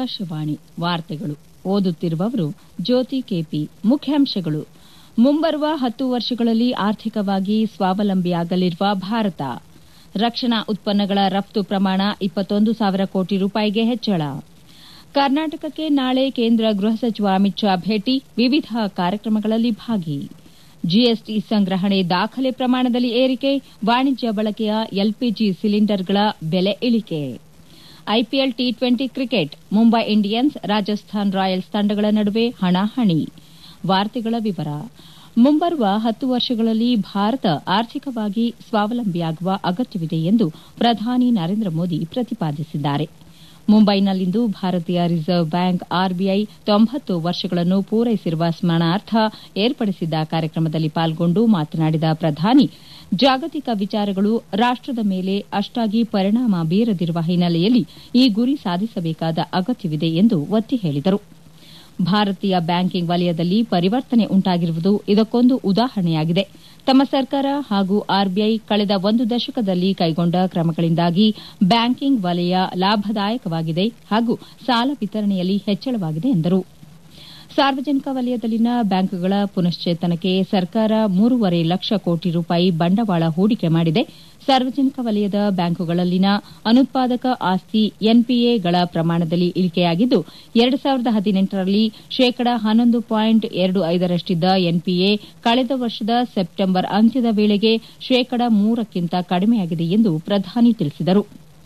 ಆಕಾಶವಾಣಿ ವಾರ್ತೆಗಳು ಓದುತ್ತಿರುವವರು ಜ್ಯೋತಿ ಕೆಪಿ ಮುಖ್ಯಾಂಶಗಳು ಮುಂಬರುವ ಹತ್ತು ವರ್ಷಗಳಲ್ಲಿ ಆರ್ಥಿಕವಾಗಿ ಸ್ವಾವಲಂಬಿಯಾಗಲಿರುವ ಭಾರತ ರಕ್ಷಣಾ ಉತ್ಪನ್ನಗಳ ರಫ್ತು ಪ್ರಮಾಣ ಇಪ್ಪತ್ತೊಂದು ಸಾವಿರ ಕೋಟಿ ರೂಪಾಯಿಗೆ ಹೆಚ್ಚಳ ಕರ್ನಾಟಕಕ್ಕೆ ನಾಳೆ ಕೇಂದ್ರ ಗೃಹ ಸಚಿವ ಅಮಿತ್ ಶಾ ಭೇಟಿ ವಿವಿಧ ಕಾರ್ಯಕ್ರಮಗಳಲ್ಲಿ ಭಾಗಿ ಜಿಎಸ್ಟಿ ಸಂಗ್ರಹಣೆ ದಾಖಲೆ ಪ್ರಮಾಣದಲ್ಲಿ ಏರಿಕೆ ವಾಣಿಜ್ಯ ಬಳಕೆಯ ಎಲ್ಪಿಜಿ ಸಿಲಿಂಡರ್ಗಳ ಬೆಲೆ ಇಳಿಕೆ IPL T twenty cricket Mumbai Indians Rajasthan Royals ತಂಡಗಳ ನಡುವೆ ಹಣಾಹಣಿ ವಾರ್ತೆಗಳ ವಿವರ ಮುಂಬರುವ ಹತ್ತು ವರ್ಷಗಳಲ್ಲಿ ಭಾರತ ಆರ್ಥಿಕವಾಗಿ ಸ್ವಾವಲಂಬಿಯಾಗುವ ಅಗತ್ಯವಿದೆ ಎಂದು ಪ್ರಧಾನಿ ನರೇಂದ್ರ ಮೋದಿ ಪ್ರತಿಪಾದಿಸಿದ್ದಾರೆ ಮುಂಬೈನಲ್ಲಿಂದು ಭಾರತೀಯ ರಿಸರ್ವ್ ಬ್ಯಾಂಕ್ ಆರ್ಬಿಐ ತೊಂಬತ್ತು ವರ್ಷಗಳನ್ನು ಪೂರೈಸಿರುವ ಸ್ಮರಣಾರ್ಥ ಏರ್ಪಡಿಸಿದ್ದ ಕಾರ್ಯಕ್ರಮದಲ್ಲಿ ಪಾಲ್ಗೊಂಡು ಮಾತನಾಡಿದ ಪ್ರಧಾನಿ ಜಾಗತಿಕ ವಿಚಾರಗಳು ರಾಷ್ಟದ ಮೇಲೆ ಅಷ್ಟಾಗಿ ಪರಿಣಾಮ ಬೀರದಿರುವ ಹಿನ್ನೆಲೆಯಲ್ಲಿ ಈ ಗುರಿ ಸಾಧಿಸಬೇಕಾದ ಅಗತ್ಯವಿದೆ ಎಂದು ಒತ್ತಿ ಹೇಳಿದರು ಭಾರತೀಯ ಬ್ಯಾಂಕಿಂಗ್ ವಲಯದಲ್ಲಿ ಪರಿವರ್ತನೆ ಉಂಟಾಗಿರುವುದು ಇದಕ್ಕೊಂದು ಉದಾಹರಣೆಯಾಗಿದೆ ತಮ್ಮ ಸರ್ಕಾರ ಹಾಗೂ ಆರ್ಬಿಐ ಕಳೆದ ಒಂದು ದಶಕದಲ್ಲಿ ಕೈಗೊಂಡ ಕ್ರಮಗಳಿಂದಾಗಿ ಬ್ಯಾಂಕಿಂಗ್ ವಲಯ ಲಾಭದಾಯಕವಾಗಿದೆ ಹಾಗೂ ಸಾಲ ವಿತರಣೆಯಲ್ಲಿ ಹೆಚ್ಚಳವಾಗಿದೆ ಎಂದರು ಸಾರ್ವಜನಿಕ ವಲಯದಲ್ಲಿನ ಬ್ಯಾಂಕ್ಗಳ ಪುನಶ್ಚೇತನಕ್ಕೆ ಸರ್ಕಾರ ಮೂರೂವರೆ ಲಕ್ಷ ಕೋಟಿ ರೂಪಾಯಿ ಬಂಡವಾಳ ಹೂಡಿಕೆ ಮಾಡಿದೆ ಸಾರ್ವಜನಿಕ ವಲಯದ ಬ್ಯಾಂಕುಗಳಲ್ಲಿನ ಅನುತ್ಪಾದಕ ಆಸ್ತಿ ಎನ್ಪಿಎಗಳ ಪ್ರಮಾಣದಲ್ಲಿ ಇಳಿಕೆಯಾಗಿದ್ದು ಎರಡು ಸಾವಿರದ ಹದಿನೆಂಟರಲ್ಲಿ ಶೇಕಡ ಹನ್ನೊಂದು ಪಾಯಿಂಟ್ ಎರಡು ಐದರಷ್ಟಿದ್ದ ಎನ್ಪಿಎ ಕಳೆದ ವರ್ಷದ ಸೆಪ್ಟೆಂಬರ್ ಅಂತ್ಯದ ವೇಳೆಗೆ ಶೇಕಡ ಮೂರಕ್ಕಿಂತ ಕಡಿಮೆಯಾಗಿದೆ ಎಂದು ಪ್ರಧಾನಿ ತಿಳಿಸಿದರು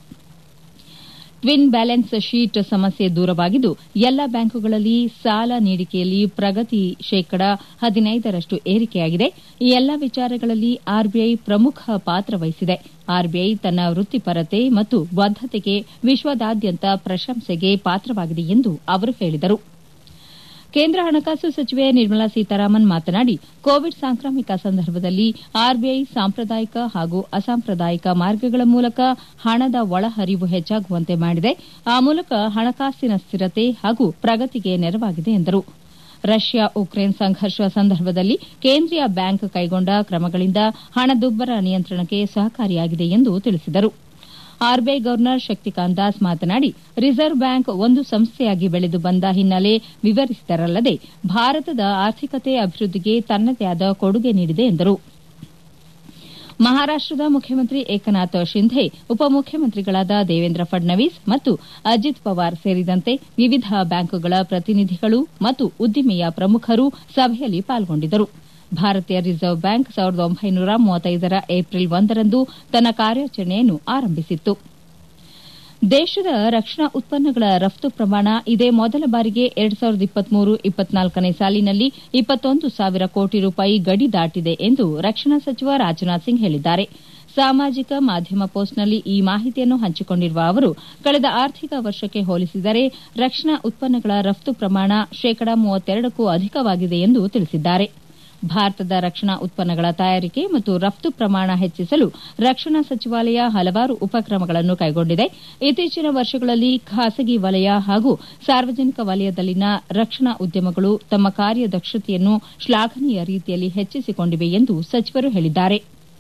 ಟ್ವಿನ್ ಬ್ಯಾಲೆನ್ಸ್ ಶೀಟ್ ಸಮಸ್ಯೆ ದೂರವಾಗಿದ್ದು ಎಲ್ಲ ಬ್ಯಾಂಕುಗಳಲ್ಲಿ ಸಾಲ ನೀಡಿಕೆಯಲ್ಲಿ ಪ್ರಗತಿ ಶೇಕಡ ಹದಿನೈದರಷ್ಟು ಏರಿಕೆಯಾಗಿದೆ ಈ ಎಲ್ಲ ವಿಚಾರಗಳಲ್ಲಿ ಆರ್ಬಿಐ ಪ್ರಮುಖ ಪಾತ್ರ ವಹಿಸಿದೆ ಆರ್ಬಿಐ ತನ್ನ ವೃತ್ತಿಪರತೆ ಮತ್ತು ಬದ್ದತೆಗೆ ವಿಶ್ವದಾದ್ಯಂತ ಪ್ರಶಂಸೆಗೆ ಪಾತ್ರವಾಗಿದೆ ಎಂದು ಅವರು ಹೇಳಿದರು ಕೇಂದ್ರ ಹಣಕಾಸು ಸಚಿವೆ ನಿರ್ಮಲಾ ಸೀತಾರಾಮನ್ ಮಾತನಾಡಿ ಕೋವಿಡ್ ಸಾಂಕ್ರಾಮಿಕ ಸಂದರ್ಭದಲ್ಲಿ ಆರ್ಬಿಐ ಸಾಂಪ್ರದಾಯಿಕ ಹಾಗೂ ಅಸಾಂಪ್ರದಾಯಿಕ ಮಾರ್ಗಗಳ ಮೂಲಕ ಹಣದ ಒಳಹರಿವು ಹೆಚ್ಚಾಗುವಂತೆ ಮಾಡಿದೆ ಆ ಮೂಲಕ ಹಣಕಾಸಿನ ಸ್ಥಿರತೆ ಹಾಗೂ ಪ್ರಗತಿಗೆ ನೆರವಾಗಿದೆ ಎಂದರು ರಷ್ಯಾ ಉಕ್ರೇನ್ ಸಂಘರ್ಷ ಸಂದರ್ಭದಲ್ಲಿ ಕೇಂದ್ರೀಯ ಬ್ಯಾಂಕ್ ಕೈಗೊಂಡ ಕ್ರಮಗಳಿಂದ ಹಣದುಬ್ಬರ ನಿಯಂತ್ರಣಕ್ಕೆ ಸಹಕಾರಿಯಾಗಿದೆ ಎಂದು ತಿಳಿಸಿದರು ಆರ್ಬಿಐ ಗವರ್ನರ್ ಶಕ್ತಿಕಾಂತ್ ದಾಸ್ ಮಾತನಾಡಿ ರಿಸರ್ವ್ ಬ್ಯಾಂಕ್ ಒಂದು ಸಂಸ್ಥೆಯಾಗಿ ಬೆಳೆದು ಬಂದ ಹಿನ್ನೆಲೆ ವಿವರಿಸಿದರಲ್ಲದೆ ಭಾರತದ ಆರ್ಥಿಕತೆ ಅಭಿವೃದ್ದಿಗೆ ತನ್ನದೇ ಆದ ಕೊಡುಗೆ ನೀಡಿದೆ ಎಂದರು ಮಹಾರಾಷ್ಟದ ಮುಖ್ಯಮಂತ್ರಿ ಏಕನಾಥ್ ಶಿಂಧೆ ಉಪಮುಖ್ಯಮಂತ್ರಿಗಳಾದ ದೇವೇಂದ್ರ ಫಡ್ನವೀಸ್ ಮತ್ತು ಅಜಿತ್ ಪವಾರ್ ಸೇರಿದಂತೆ ವಿವಿಧ ಬ್ಯಾಂಕುಗಳ ಪ್ರತಿನಿಧಿಗಳು ಮತ್ತು ಉದ್ದಿಮೆಯ ಪ್ರಮುಖರು ಸಭೆಯಲ್ಲಿ ಪಾಲ್ಗೊಂಡಿದ್ದರು ಭಾರತೀಯ ರಿಸರ್ವ್ ಬ್ಯಾಂಕ್ ಸಾವಿರದ ಒಂಬೈನೂರ ಮೂವತ್ತೈದರ ಏಪ್ರಿಲ್ ಒಂದರಂದು ತನ್ನ ಕಾರ್ಯಾಚರಣೆಯನ್ನು ಆರಂಭಿಸಿತ್ತು ದೇಶದ ರಕ್ಷಣಾ ಉತ್ಪನ್ನಗಳ ರಫ್ತು ಪ್ರಮಾಣ ಇದೇ ಮೊದಲ ಬಾರಿಗೆ ಎರಡು ಸಾವಿರದ ಇಪ್ಪತ್ಮೂರು ಇಪ್ಪತ್ನಾಲ್ಕನೇ ಸಾಲಿನಲ್ಲಿ ಇಪ್ಪತ್ತೊಂದು ಸಾವಿರ ಕೋಟಿ ರೂಪಾಯಿ ಗಡಿ ದಾಟಿದೆ ಎಂದು ರಕ್ಷಣಾ ಸಚಿವ ರಾಜನಾಥ್ ಸಿಂಗ್ ಹೇಳಿದ್ದಾರೆ ಸಾಮಾಜಿಕ ಮಾಧ್ಯಮ ಪೋಸ್ಟ್ನಲ್ಲಿ ಈ ಮಾಹಿತಿಯನ್ನು ಹಂಚಿಕೊಂಡಿರುವ ಅವರು ಕಳೆದ ಆರ್ಥಿಕ ವರ್ಷಕ್ಕೆ ಹೋಲಿಸಿದರೆ ರಕ್ಷಣಾ ಉತ್ಪನ್ನಗಳ ರಫ್ತು ಪ್ರಮಾಣ ಶೇಕಡಾ ಮೂವತ್ತೆರಡಕ್ಕೂ ಅಧಿಕವಾಗಿದೆ ಎಂದು ತಿಳಿಸಿದ್ದಾರೆ ಭಾರತದ ರಕ್ಷಣಾ ಉತ್ಪನ್ನಗಳ ತಯಾರಿಕೆ ಮತ್ತು ರಫ್ತು ಪ್ರಮಾಣ ಹೆಚ್ಚಿಸಲು ರಕ್ಷಣಾ ಸಚಿವಾಲಯ ಹಲವಾರು ಉಪಕ್ರಮಗಳನ್ನು ಕೈಗೊಂಡಿದೆ ಇತ್ತೀಚಿನ ವರ್ಷಗಳಲ್ಲಿ ಖಾಸಗಿ ವಲಯ ಹಾಗೂ ಸಾರ್ವಜನಿಕ ವಲಯದಲ್ಲಿನ ರಕ್ಷಣಾ ಉದ್ಯಮಗಳು ತಮ್ಮ ಕಾರ್ಯದಕ್ಷತೆಯನ್ನು ಶ್ಲಾಘನೀಯ ರೀತಿಯಲ್ಲಿ ಹೆಚ್ಚಿಸಿಕೊಂಡಿವೆ ಎಂದು ಸಚಿವರು ಹೇಳಿದ್ದಾರೆ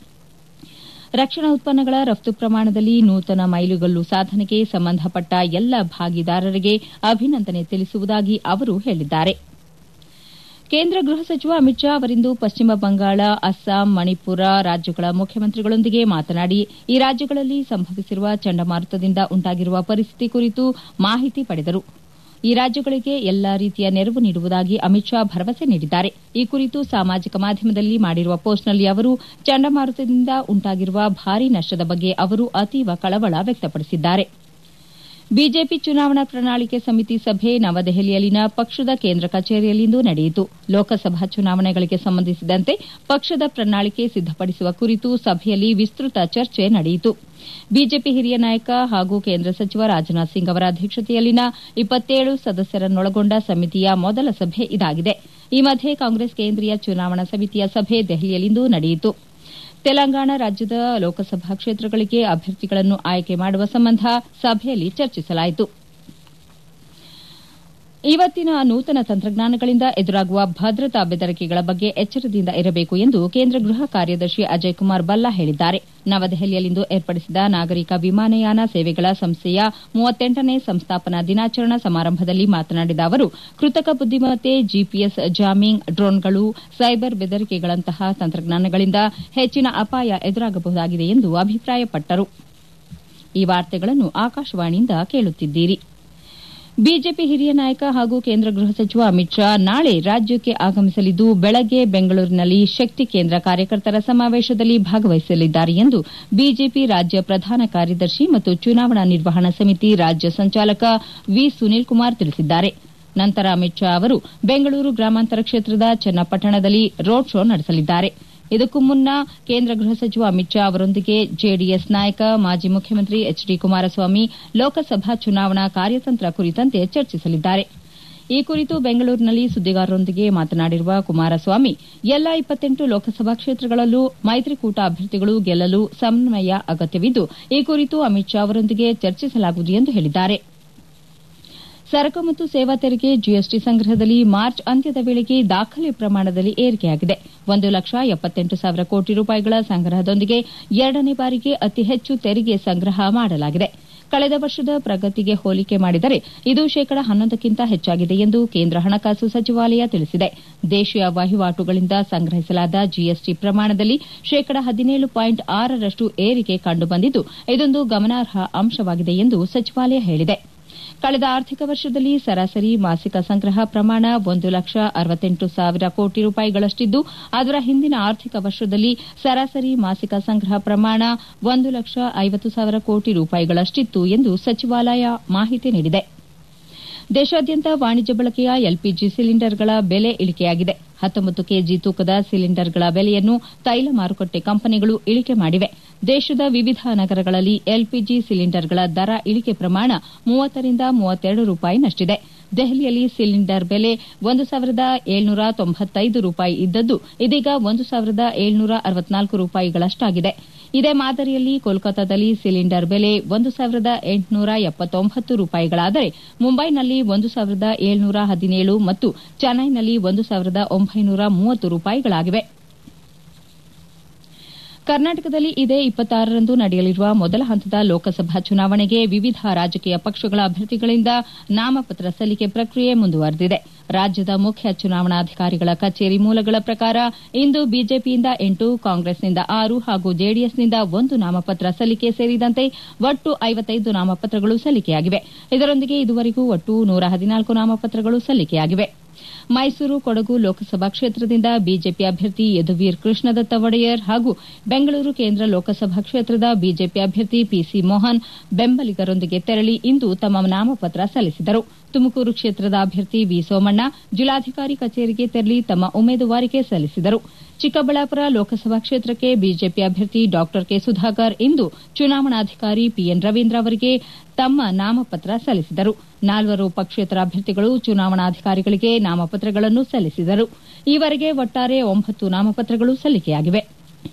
ರಕ್ಷಣಾ ಉತ್ಪನ್ನಗಳ ರಫ್ತು ಪ್ರಮಾಣದಲ್ಲಿ ನೂತನ ಮೈಲುಗಲ್ಲು ಸಾಧನೆಗೆ ಸಂಬಂಧಪಟ್ಟ ಎಲ್ಲ ಭಾಗಿದಾರರಿಗೆ ಅಭಿನಂದನೆ ತಿಳಿಸುವುದಾಗಿ ಅವರು ಹೇಳಿದ್ದಾರೆ ಕೇಂದ್ರ ಗೃಹ ಸಚಿವ ಅಮಿತ್ ಶಾ ಅವರಿಂದು ಪಶ್ಚಿಮ ಬಂಗಾಳ ಅಸ್ಸಾಂ ಮಣಿಪುರ ರಾಜ್ಯಗಳ ಮುಖ್ಯಮಂತ್ರಿಗಳೊಂದಿಗೆ ಮಾತನಾಡಿ ಈ ರಾಜ್ಯಗಳಲ್ಲಿ ಸಂಭವಿಸಿರುವ ಚಂಡಮಾರುತದಿಂದ ಉಂಟಾಗಿರುವ ಪರಿಸ್ಥಿತಿ ಕುರಿತು ಮಾಹಿತಿ ಪಡೆದರು ಈ ರಾಜ್ಯಗಳಿಗೆ ಎಲ್ಲಾ ರೀತಿಯ ನೆರವು ನೀಡುವುದಾಗಿ ಅಮಿತ್ ಶಾ ಭರವಸೆ ನೀಡಿದ್ದಾರೆ ಈ ಕುರಿತು ಸಾಮಾಜಿಕ ಮಾಧ್ಯಮದಲ್ಲಿ ಮಾಡಿರುವ ಪೋಸ್ಟ್ನಲ್ಲಿ ಅವರು ಚಂಡಮಾರುತದಿಂದ ಉಂಟಾಗಿರುವ ಭಾರೀ ನಷ್ಟದ ಬಗ್ಗೆ ಅವರು ಅತೀವ ಕಳವಳ ವ್ಯಕ್ತಪಡಿಸಿದ್ದಾರೆ ಬಿಜೆಪಿ ಚುನಾವಣಾ ಪ್ರಣಾಳಿಕೆ ಸಮಿತಿ ಸಭೆ ನವದೆಹಲಿಯಲ್ಲಿನ ಪಕ್ಷದ ಕೇಂದ್ರ ಕಚೇರಿಯಲ್ಲಿಂದು ನಡೆಯಿತು ಲೋಕಸಭಾ ಚುನಾವಣೆಗಳಿಗೆ ಸಂಬಂಧಿಸಿದಂತೆ ಪಕ್ಷದ ಪ್ರಣಾಳಿಕೆ ಸಿದ್ದಪಡಿಸುವ ಕುರಿತು ಸಭೆಯಲ್ಲಿ ವಿಸ್ತೃತ ಚರ್ಚೆ ನಡೆಯಿತು ಬಿಜೆಪಿ ಹಿರಿಯ ನಾಯಕ ಹಾಗೂ ಕೇಂದ್ರ ಸಚಿವ ರಾಜನಾಥ್ ಸಿಂಗ್ ಅವರ ಅಧ್ಯಕ್ಷತೆಯಲ್ಲಿನ ಇಪ್ಪತ್ತೇಳು ಸದಸ್ಯರನ್ನೊಳಗೊಂಡ ಸಮಿತಿಯ ಮೊದಲ ಸಭೆ ಇದಾಗಿದೆ ಈ ಮಧ್ಯೆ ಕಾಂಗ್ರೆಸ್ ಕೇಂದ್ರೀಯ ಚುನಾವಣಾ ಸಮಿತಿಯ ಸಭೆ ದೆಹಲಿಯಲ್ಲಿಂದು ನಡೆಯಿತು ತೆಲಂಗಾಣ ರಾಜ್ಯದ ಲೋಕಸಭಾ ಕ್ಷೇತ್ರಗಳಿಗೆ ಅಭ್ಯರ್ಥಿಗಳನ್ನು ಆಯ್ಕೆ ಮಾಡುವ ಸಂಬಂಧ ಸಭೆಯಲ್ಲಿ ಚರ್ಚಿಸಲಾಯಿತು ಇವತ್ತಿನ ನೂತನ ತಂತ್ರಜ್ಞಾನಗಳಿಂದ ಎದುರಾಗುವ ಭದ್ರತಾ ಬೆದರಿಕೆಗಳ ಬಗ್ಗೆ ಎಚ್ಚರದಿಂದ ಇರಬೇಕು ಎಂದು ಕೇಂದ್ರ ಗೃಹ ಕಾರ್ಯದರ್ಶಿ ಅಜಯ್ ಕುಮಾರ್ ಬಲ್ಲಾ ಹೇಳಿದ್ದಾರೆ ನವದೆಹಲಿಯಲ್ಲಿಂದು ಏರ್ಪಡಿಸಿದ ನಾಗರಿಕ ವಿಮಾನಯಾನ ಸೇವೆಗಳ ಸಂಸ್ಥೆಯ ಮೂವತ್ತೆಂಟನೇ ಸಂಸ್ಥಾಪನಾ ದಿನಾಚರಣಾ ಸಮಾರಂಭದಲ್ಲಿ ಮಾತನಾಡಿದ ಅವರು ಕೃತಕ ಬುದ್ದಿಮತ್ತೆ ಜಿಪಿಎಸ್ ಜಾಮಿಂಗ್ ಡ್ರೋನ್ಗಳು ಸೈಬರ್ ಬೆದರಿಕೆಗಳಂತಹ ತಂತ್ರಜ್ಞಾನಗಳಿಂದ ಹೆಚ್ಚಿನ ಅಪಾಯ ಎದುರಾಗಬಹುದಾಗಿದೆ ಎಂದು ಅಭಿಪ್ರಾಯಪಟ್ಟರು ಈ ವಾರ್ತೆಗಳನ್ನು ಆಕಾಶವಾಣಿಯಿಂದ ಕೇಳುತ್ತಿದ್ದೀರಿ ಬಿಜೆಪಿ ಹಿರಿಯ ನಾಯಕ ಹಾಗೂ ಕೇಂದ್ರ ಗೃಹ ಸಚಿವ ಅಮಿತ್ ಶಾ ನಾಳೆ ರಾಜ್ಯಕ್ಕೆ ಆಗಮಿಸಲಿದ್ದು ಬೆಳಗ್ಗೆ ಬೆಂಗಳೂರಿನಲ್ಲಿ ಶಕ್ತಿ ಕೇಂದ್ರ ಕಾರ್ಯಕರ್ತರ ಸಮಾವೇಶದಲ್ಲಿ ಭಾಗವಹಿಸಲಿದ್ದಾರೆ ಎಂದು ಬಿಜೆಪಿ ರಾಜ್ಯ ಪ್ರಧಾನ ಕಾರ್ಯದರ್ಶಿ ಮತ್ತು ಚುನಾವಣಾ ನಿರ್ವಹಣಾ ಸಮಿತಿ ರಾಜ್ಯ ಸಂಚಾಲಕ ವಿ ಸುನೀಲ್ ಕುಮಾರ್ ತಿಳಿಸಿದ್ದಾರೆ ನಂತರ ಅಮಿತ್ ಶಾ ಅವರು ಬೆಂಗಳೂರು ಗ್ರಾಮಾಂತರ ಕ್ಷೇತ್ರದ ಚನ್ನಪಟ್ಟಣದಲ್ಲಿ ರೋಡ್ ಶೋ ನಡೆಸಲಿದ್ದಾರೆ ಇದಕ್ಕೂ ಮುನ್ನ ಕೇಂದ್ರ ಗೃಹ ಸಚಿವ ಅಮಿತ್ ಶಾ ಅವರೊಂದಿಗೆ ಜೆಡಿಎಸ್ ನಾಯಕ ಮಾಜಿ ಮುಖ್ಯಮಂತ್ರಿ ಎಚ್ ಡಿ ಕುಮಾರಸ್ವಾಮಿ ಲೋಕಸಭಾ ಚುನಾವಣಾ ಕಾರ್ಯತಂತ್ರ ಕುರಿತಂತೆ ಚರ್ಚಿಸಲಿದ್ದಾರೆ ಈ ಕುರಿತು ಬೆಂಗಳೂರಿನಲ್ಲಿ ಸುದ್ದಿಗಾರರೊಂದಿಗೆ ಮಾತನಾಡಿರುವ ಕುಮಾರಸ್ವಾಮಿ ಎಲ್ಲಾ ಇಪ್ಪತ್ತೆಂಟು ಲೋಕಸಭಾ ಕ್ಷೇತ್ರಗಳಲ್ಲೂ ಮೈತ್ರಿಕೂಟ ಅಭ್ಯರ್ಥಿಗಳು ಗೆಲ್ಲಲು ಸಮನ್ವಯ ಅಗತ್ಯವಿದ್ದು ಈ ಕುರಿತು ಅಮಿತ್ ಶಾ ಅವರೊಂದಿಗೆ ಚರ್ಚಿಸಲಾಗುವುದು ಎಂದು ಹೇಳಿದ್ದಾರೆ ಸರಕು ಮತ್ತು ಸೇವಾ ತೆರಿಗೆ ಜಿಎಸ್ಟಿ ಸಂಗ್ರಹದಲ್ಲಿ ಮಾರ್ಚ್ ಅಂತ್ಯದ ವೇಳೆಗೆ ದಾಖಲೆ ಪ್ರಮಾಣದಲ್ಲಿ ಏರಿಕೆಯಾಗಿದೆ ಒಂದು ಲಕ್ಷ ಎಪ್ಪತ್ತೆಂಟು ಸಾವಿರ ಕೋಟಿ ರೂಪಾಯಿಗಳ ಸಂಗ್ರಹದೊಂದಿಗೆ ಎರಡನೇ ಬಾರಿಗೆ ಅತಿ ಹೆಚ್ಚು ತೆರಿಗೆ ಸಂಗ್ರಹ ಮಾಡಲಾಗಿದೆ ಕಳೆದ ವರ್ಷದ ಪ್ರಗತಿಗೆ ಹೋಲಿಕೆ ಮಾಡಿದರೆ ಇದು ಶೇಕಡ ಹನ್ನೊಂದಕ್ಕಿಂತ ಹೆಚ್ಚಾಗಿದೆ ಎಂದು ಕೇಂದ್ರ ಹಣಕಾಸು ಸಚಿವಾಲಯ ತಿಳಿಸಿದೆ ದೇಶೀಯ ವಹಿವಾಟುಗಳಿಂದ ಸಂಗ್ರಹಿಸಲಾದ ಜಿಎಸ್ಟಿ ಪ್ರಮಾಣದಲ್ಲಿ ಶೇಕಡ ಹದಿನೇಳು ಪಾಯಿಂಟ್ ಆರರಷ್ಟು ಏರಿಕೆ ಕಂಡುಬಂದಿದ್ದು ಇದೊಂದು ಗಮನಾರ್ಹ ಅಂಶವಾಗಿದೆ ಎಂದು ಸಚಿವಾಲಯ ಹೇಳಿದೆ ಕಳೆದ ಆರ್ಥಿಕ ವರ್ಷದಲ್ಲಿ ಸರಾಸರಿ ಮಾಸಿಕ ಸಂಗ್ರಹ ಪ್ರಮಾಣ ಒಂದು ಲಕ್ಷ ಅರವತ್ತೆಂಟು ಸಾವಿರ ಕೋಟಿ ರೂಪಾಯಿಗಳಷ್ಟಿದ್ದು ಅದರ ಹಿಂದಿನ ಆರ್ಥಿಕ ವರ್ಷದಲ್ಲಿ ಸರಾಸರಿ ಮಾಸಿಕ ಸಂಗ್ರಹ ಪ್ರಮಾಣ ಒಂದು ಲಕ್ಷ ಐವತ್ತು ಸಾವಿರ ಕೋಟಿ ರೂಪಾಯಿಗಳಷ್ಟಿತ್ತು ಎಂದು ಸಚಿವಾಲಯ ಮಾಹಿತಿ ನೀಡಿದೆ ದೇಶಾದ್ಯಂತ ವಾಣಿಜ್ಯ ಬಳಕೆಯ ಎಲ್ಪಿಜಿ ಸಿಲಿಂಡರ್ಗಳ ಬೆಲೆ ಇಳಿಕೆಯಾಗಿದೆ ಹತ್ತೊಂಬತ್ತು ಕೆಜಿ ತೂಕದ ಸಿಲಿಂಡರ್ಗಳ ಬೆಲೆಯನ್ನು ತೈಲ ಮಾರುಕಟ್ಟೆ ಕಂಪನಿಗಳು ಇಳಿಕೆ ಮಾಡಿವೆ ದೇಶದ ವಿವಿಧ ನಗರಗಳಲ್ಲಿ ಎಲ್ಪಿಜಿ ಸಿಲಿಂಡರ್ಗಳ ದರ ಇಳಿಕೆ ಪ್ರಮಾಣ ಮೂವತ್ತರಿಂದ ಮೂವತ್ತೆರಡು ರೂಪಾಯಿನಷ್ಟಿದೆ ದೆಹಲಿಯಲ್ಲಿ ಸಿಲಿಂಡರ್ ಬೆಲೆ ಒಂದು ಸಾವಿರದ ಏಳ್ನೂರ ತೊಂಬತ್ತೈದು ರೂಪಾಯಿ ಇದ್ದದ್ದು ಇದೀಗ ಒಂದು ಸಾವಿರದ ಏಳ್ನೂರ ಅರವತ್ನಾಲ್ಕು ರೂಪಾಯಿಗಳಷ್ಟಾಗಿದೆ ಇದೇ ಮಾದರಿಯಲ್ಲಿ ಕೋಲ್ಕತಾದಲ್ಲಿ ಸಿಲಿಂಡರ್ ಬೆಲೆ ಒಂದು ಸಾವಿರದ ಎಂಟುನೂರ ಎಪ್ಪತ್ತೊಂಬತ್ತು ರೂಪಾಯಿಗಳಾದರೆ ಮುಂಬೈನಲ್ಲಿ ಒಂದು ಸಾವಿರದ ಏಳ್ನೂರ ಹದಿನೇಳು ಮತ್ತು ಚೆನ್ನೈನಲ್ಲಿ ಒಂದು ಸಾವಿರದ ಒಂಬೈನೂರ ಮೂವತ್ತು ರೂಪಾಯಿಗಳಾಗಿವೆ ಕರ್ನಾಟಕದಲ್ಲಿ ಇದೇ ಇಪ್ಪತ್ತಾರರಂದು ನಡೆಯಲಿರುವ ಮೊದಲ ಹಂತದ ಲೋಕಸಭಾ ಚುನಾವಣೆಗೆ ವಿವಿಧ ರಾಜಕೀಯ ಪಕ್ಷಗಳ ಅಭ್ಯರ್ಥಿಗಳಿಂದ ನಾಮಪತ್ರ ಸಲ್ಲಿಕೆ ಪ್ರಕ್ರಿಯೆ ಮುಂದುವರೆದಿದೆ ರಾಜ್ಯದ ಮುಖ್ಯ ಚುನಾವಣಾಧಿಕಾರಿಗಳ ಕಚೇರಿ ಮೂಲಗಳ ಪ್ರಕಾರ ಇಂದು ಬಿಜೆಪಿಯಿಂದ ಎಂಟು ಕಾಂಗ್ರೆಸ್ನಿಂದ ಆರು ಹಾಗೂ ಜೆಡಿಎಸ್ನಿಂದ ಒಂದು ನಾಮಪತ್ರ ಸಲ್ಲಿಕೆ ಸೇರಿದಂತೆ ಒಟ್ಟು ಐವತ್ತೈದು ನಾಮಪತ್ರಗಳು ಸಲ್ಲಿಕೆಯಾಗಿವೆ ಇದರೊಂದಿಗೆ ಇದುವರೆಗೂ ಒಟ್ಟು ನೂರ ಹದಿನಾಲ್ಕು ನಾಮಪತ್ರಗಳು ಸಲ್ಲಿಕೆಯಾಗಿವೆ ಮೈಸೂರು ಕೊಡಗು ಲೋಕಸಭಾ ಕ್ಷೇತ್ರದಿಂದ ಬಿಜೆಪಿ ಅಭ್ಯರ್ಥಿ ಯದುವೀರ್ ಕೃಷ್ಣದತ್ತ ಒಡೆಯರ್ ಹಾಗೂ ಬೆಂಗಳೂರು ಕೇಂದ್ರ ಲೋಕಸಭಾ ಕ್ಷೇತ್ರದ ಬಿಜೆಪಿ ಅಭ್ಯರ್ಥಿ ಪಿಸಿ ಮೋಹನ್ ಬೆಂಬಲಿಗರೊಂದಿಗೆ ತೆರಳಿ ಇಂದು ತಮ್ಮ ನಾಮಪತ್ರ ಸಲ್ಲಿಸಿದರು ತುಮಕೂರು ಕ್ಷೇತ್ರದ ಅಭ್ಯರ್ಥಿ ವಿ ಸೋಮಣ್ಣ ಜಿಲ್ಲಾಧಿಕಾರಿ ಕಚೇರಿಗೆ ತೆರಳಿ ತಮ್ಮ ಉಮೇದುವಾರಿಕೆ ಸಲ್ಲಿಸಿದರು ಚಿಕ್ಕಬಳ್ಳಾಪುರ ಲೋಕಸಭಾ ಕ್ಷೇತ್ರಕ್ಕೆ ಬಿಜೆಪಿ ಅಭ್ಯರ್ಥಿ ಡಾ ಕೆ ಸುಧಾಕರ್ ಇಂದು ಚುನಾವಣಾಧಿಕಾರಿ ಪಿಎನ್ ರವೀಂದ್ರ ಅವರಿಗೆ ತಮ್ಮ ನಾಮಪತ್ರ ಸಲ್ಲಿಸಿದರು ನಾಲ್ವರು ಪಕ್ಷೇತರ ಅಭ್ಯರ್ಥಿಗಳು ಚುನಾವಣಾಧಿಕಾರಿಗಳಿಗೆ ನಾಮಪತ್ರಗಳನ್ನು ಸಲ್ಲಿಸಿದರು ಈವರೆಗೆ ಒಟ್ಟಾರೆ ಒಂಬತ್ತು ನಾಮಪತ್ರಗಳು ಸಲ್ಲಿಕೆಯಾಗಿವೆ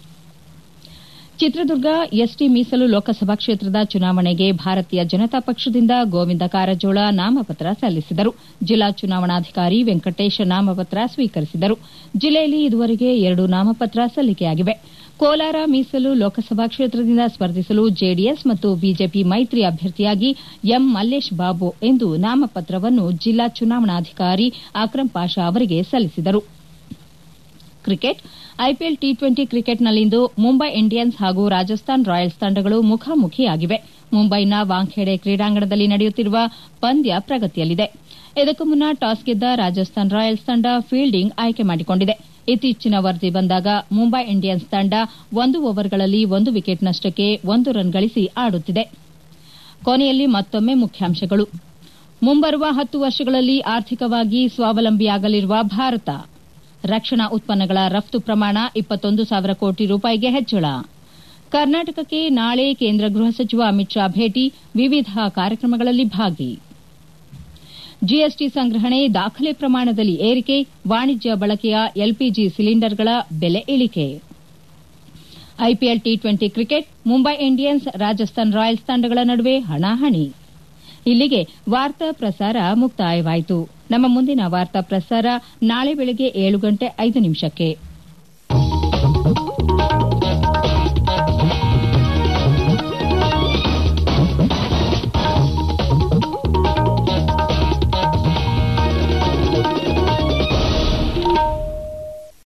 ಚಿತ್ರದುರ್ಗ ಎಸ್ಟಿ ಮೀಸಲು ಲೋಕಸಭಾ ಕ್ಷೇತ್ರದ ಚುನಾವಣೆಗೆ ಭಾರತೀಯ ಜನತಾ ಪಕ್ಷದಿಂದ ಗೋವಿಂದ ಕಾರಜೋಳ ನಾಮಪತ್ರ ಸಲ್ಲಿಸಿದರು ಜಿಲ್ಲಾ ಚುನಾವಣಾಧಿಕಾರಿ ವೆಂಕಟೇಶ್ ನಾಮಪತ್ರ ಸ್ವೀಕರಿಸಿದರು ಜಿಲ್ಲೆಯಲ್ಲಿ ಇದುವರೆಗೆ ಎರಡು ನಾಮಪತ್ರ ಸಲ್ಲಿಕೆಯಾಗಿವೆ ಕೋಲಾರ ಮೀಸಲು ಲೋಕಸಭಾ ಕ್ಷೇತ್ರದಿಂದ ಸ್ಪರ್ಧಿಸಲು ಜೆಡಿಎಸ್ ಮತ್ತು ಬಿಜೆಪಿ ಮೈತ್ರಿ ಅಭ್ಯರ್ಥಿಯಾಗಿ ಎಂ ಮಲ್ಲೇಶ್ ಬಾಬು ಎಂದು ನಾಮಪತ್ರವನ್ನು ಜಿಲ್ಲಾ ಚುನಾವಣಾಧಿಕಾರಿ ಅಕ್ರಂ ಪಾಷಾ ಅವರಿಗೆ ಸಲ್ಲಿಸಿದರು ಕ್ರಿಕೆಟ್ ಐಪಿಎಲ್ ಟಿ ಟ್ವೆಂಟಿ ಕ್ರಿಕೆಟ್ನಲ್ಲಿಂದು ಮುಂಬೈ ಇಂಡಿಯನ್ಸ್ ಹಾಗೂ ರಾಜಸ್ಥಾನ್ ರಾಯಲ್ಸ್ ತಂಡಗಳು ಮುಖಾಮುಖಿಯಾಗಿವೆ ಮುಂಬೈನ ವಾಂಖೇಡೆ ಕ್ರೀಡಾಂಗಣದಲ್ಲಿ ನಡೆಯುತ್ತಿರುವ ಪಂದ್ಯ ಪ್ರಗತಿಯಲ್ಲಿದೆ ಇದಕ್ಕೂ ಮುನ್ನ ಟಾಸ್ ಗೆದ್ದ ರಾಜಸ್ಥಾನ್ ರಾಯಲ್ಸ್ ತಂಡ ಫೀಲ್ಡಿಂಗ್ ಆಯ್ಕೆ ಮಾಡಿಕೊಂಡಿದೆ ಇತ್ತೀಚಿನ ವರದಿ ಬಂದಾಗ ಮುಂಬೈ ಇಂಡಿಯನ್ಸ್ ತಂಡ ಒಂದು ಓವರ್ಗಳಲ್ಲಿ ಒಂದು ವಿಕೆಟ್ ನಷ್ಟಕ್ಕೆ ಒಂದು ರನ್ ಗಳಿಸಿ ಆಡುತ್ತಿದೆ ಕೊನೆಯಲ್ಲಿ ಮತ್ತೊಮ್ಮೆ ಮುಖ್ಯಾಂಶಗಳು ಮುಂಬರುವ ಹತ್ತು ವರ್ಷಗಳಲ್ಲಿ ಆರ್ಥಿಕವಾಗಿ ಸ್ವಾವಲಂಬಿಯಾಗಲಿರುವ ಭಾರತ ರಕ್ಷಣಾ ಉತ್ಪನ್ನಗಳ ರಫ್ತು ಪ್ರಮಾಣ ಇಪ್ಪತ್ತೊಂದು ಸಾವಿರ ಕೋಟಿ ರೂಪಾಯಿಗೆ ಹೆಚ್ಚಳ ಕರ್ನಾಟಕಕ್ಕೆ ನಾಳೆ ಕೇಂದ್ರ ಗೃಹ ಸಚಿವ ಅಮಿತ್ ಶಾ ಭೇಟಿ ವಿವಿಧ ಕಾರ್ಯಕ್ರಮಗಳಲ್ಲಿ ಭಾಗಿ ಜಿಎಸ್ಟಿ ಸಂಗ್ರಹಣೆ ದಾಖಲೆ ಪ್ರಮಾಣದಲ್ಲಿ ಏರಿಕೆ ವಾಣಿಜ್ಯ ಬಳಕೆಯ ಎಲ್ಪಿಜಿ ಸಿಲಿಂಡರ್ಗಳ ಬೆಲೆ ಇಳಿಕೆ IPL T twenty cricket Mumbai Indians Rajasthan Royals ತಂಡಗಳ ನಡುವೆ ಹಣಾಹಣಿ ಇಲ್ಲಿಗೆ ವಾರ್ತಾ ಪ್ರಸಾರ ಮುಕ್ತಾಯವಾಯಿತು ನಮ್ಮ ಮುಂದಿನ ವಾರ್ತಾ ಪ್ರಸಾರ ನಾಳೆ ಬೆಳಗ್ಗೆ ಏಳು ಗಂಟೆ ಐದು ನಿಮಿಷಕ್ಕೆ